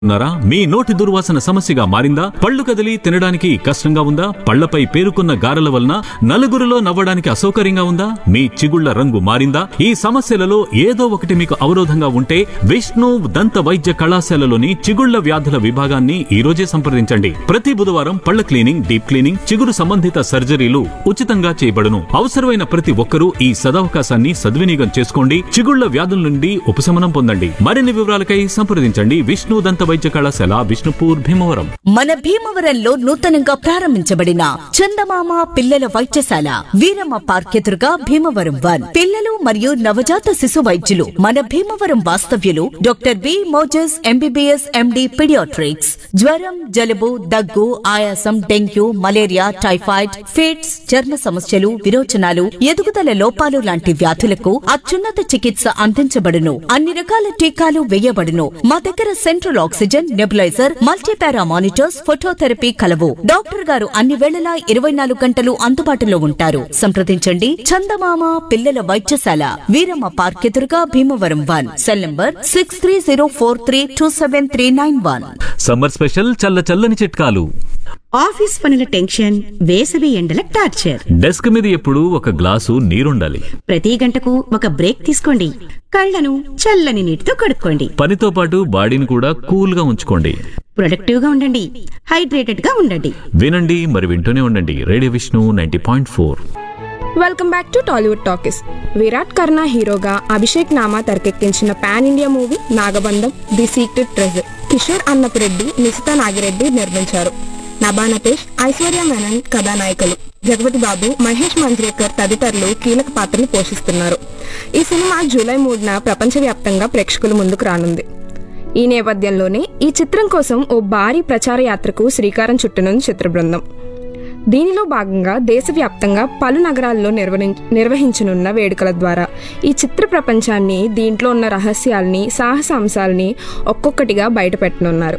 ఉన్నారా మీ నోటి దుర్వాసన సమస్యగా మారిందా పళ్ళు కదిలి తినడానికి కష్టంగా ఉందా పళ్లపై పేరుకున్న గారెల వలన నలుగురిలో నవ్వడానికి అసౌకర్యంగా ఉందా మీ చిగుళ్ల రంగు మారిందా ఈ సమస్యలలో ఏదో ఒకటి మీకు అవరోధంగా ఉంటే విష్ణు దంత వైద్య కళాశాలలోని చిగుళ్ల వ్యాధుల విభాగాన్ని ఈ రోజే సంప్రదించండి ప్రతి బుధవారం పళ్ల క్లీనింగ్ డీప్ క్లీనింగ్ చిగురు సంబంధిత సర్జరీలు ఉచితంగా చేయబడును అవసరమైన ప్రతి ఒక్కరూ ఈ సదవకాశాన్ని సద్వినియోగం చేసుకోండి చిగుళ్ల వ్యాధుల నుండి ఉపశమనం పొందండి మరిన్ని వివరాలకై సంప్రదించండి విష్ణు దంత వైద్య కళాశాల విష్ణుపూర్ భీమవరం మన భీమవరంలో నూతనంగా ప్రారంభించబడిన చందమామ పిల్లల వైద్యశాల వీరమ్మ పార్క్ ఎదురుగా భీమవరం వన్ పిల్లలు మరియు నవజాత శిశు వైద్యులు మన భీమవరం వాస్తవ్యులు doctor B Moses MBBS MD paediatrics జ్వరం జలుబు దగ్గు ఆయాసం డెంగ్యూ మలేరియా టైఫాయిడ్ ఫిట్స్ చర్మ సమస్యలు విరోచనాలు ఎదుగుదల లోపాలు లాంటి వ్యాధులకు అత్యున్నత చికిత్స అందించబడును అన్ని రకాల టీకాలు వేయబడును మా దగ్గర central oxygen nebuliser multipara monitors phototherapy కలవు డాక్టర్ గారు అన్ని వేళలా ఇరవై నాలుగు గంటలు అందుబాటులో ఉంటారు సంప్రదించండి చందమామ పిల్లల వైద్యశాల వీరమ్మ పార్క్ ఎదురుగా Bhimavaram one cell number six three zero four three two seven three nine one summer special చల్ల చల్లని చిట్కాలు ఆఫీస్ పనుల టెన్షన్ వేసవి ఎండల టార్చర్ డెస్క్ మీద ఎప్పుడూ ఒక గ్లాసు నీరుండాలి ప్రతి గంటకు ఒక బ్రేక్ తీసుకోండి కళ్ళను చల్లని నీటితో కడుక్కోండి పనితో పాటు బాడీని కూడా కూల్ గా ఉంచుకోండి ప్రొడక్టివ్ గా ఉండండి హైడ్రేటెడ్ గా ఉండండి వినండి మరి వింటూనే ఉండండి radio Vishnu ninety point four welcome back to Tollywood talkies Virat Karna హీరోగా అభిషేక్ నామా తెరకెక్కించిన pan India movie Nagabandham the secret treasure Kishore Annapureddy Nishitha Nagireddy నిర్మించారు నభా నటేష్ ఐశ్వర్య మేనన్ కథానాయకులు జగపతి బాబు మహేష్ మంజ్రేకర్ తదితరులు కీలక పాత్రలు పోషిస్తున్నారు ఈ సినిమా జూలై మూడున ప్రపంచవ్యాప్తంగా ప్రేక్షకుల ముందుకు రానుంది ఈ నేపథ్యంలోనే ఈ చిత్రం కోసం ఓ భారీ ప్రచార యాత్రకు శ్రీకారం చుట్టనుంది చిత్ర బృందం దీనిలో భాగంగా దేశవ్యాప్తంగా పలు నగరాల్లో నిర్వహిం నిర్వహించనున్న వేడుకల ద్వారా ఈ చిత్ర ప్రపంచాన్ని దీంట్లో ఉన్న రహస్యాల్ని సాహసాంశాల్ని ఒక్కొక్కటిగా బయటపెట్టనున్నారు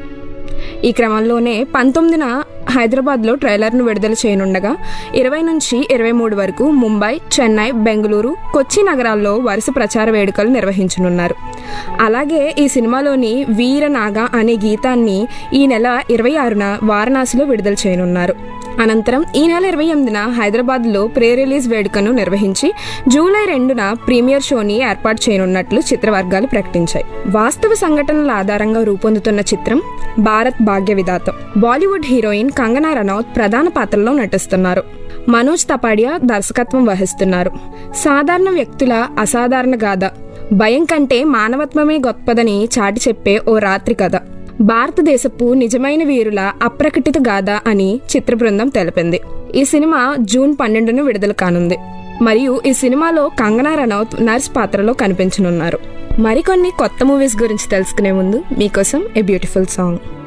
ఈ క్రమంలోనే పంతొమ్మిదిన హైదరాబాద్లో ట్రైలర్ను విడుదల చేయనుండగా ఇరవై నుంచి ఇరవై మూడు వరకు ముంబై చెన్నై బెంగళూరు కొచ్చి నగరాల్లో వరుస ప్రచార వేడుకలు నిర్వహించనున్నారు అలాగే ఈ సినిమాలోని వీరనాగ అనే గీతాన్ని ఈ నెల ఇరవై ఆరున వారణాసిలో విడుదల చేయనున్నారు అనంతరం ఈ నెల ఇరవై ఎనిమిదిన హైదరాబాద్లో ప్రీ రిలీజ్ వేడుకను నిర్వహించి జూలై రెండున ప్రీమియర్ షోని ఏర్పాటు చేయనున్నట్లు చిత్రవర్గాలు ప్రకటించాయి వాస్తవ సంఘటనల ఆధారంగా రూపొందుతున్న చిత్రం భారత్ భాగ్య విధాతం బాలీవుడ్ హీరోయిన్ కంగనా రనౌత్ ప్రధాన పాత్రలో నటిస్తున్నారు మనోజ్ తపాడియా దర్శకత్వం వహిస్తున్నారు సాధారణ వ్యక్తుల అసాధారణ గాథ భయం కంటే మానవత్వమే గొప్పదని చాటి చెప్పే ఓ రాత్రి కథ భారతదేశపు నిజమైన వీరుల అప్రకటిత గాథ అని చిత్ర బృందం తెలిపింది ఈ సినిమా జూన్ పన్నెండున విడుదల కానుంది మరియు ఈ సినిమాలో కంగనా రనౌత్ నర్స్ పాత్రలో కనిపించనున్నారు మరికొన్ని కొత్త మూవీస్ గురించి తెలుసుకునే ముందు మీకోసం ఏ బ్యూటిఫుల్ సాంగ్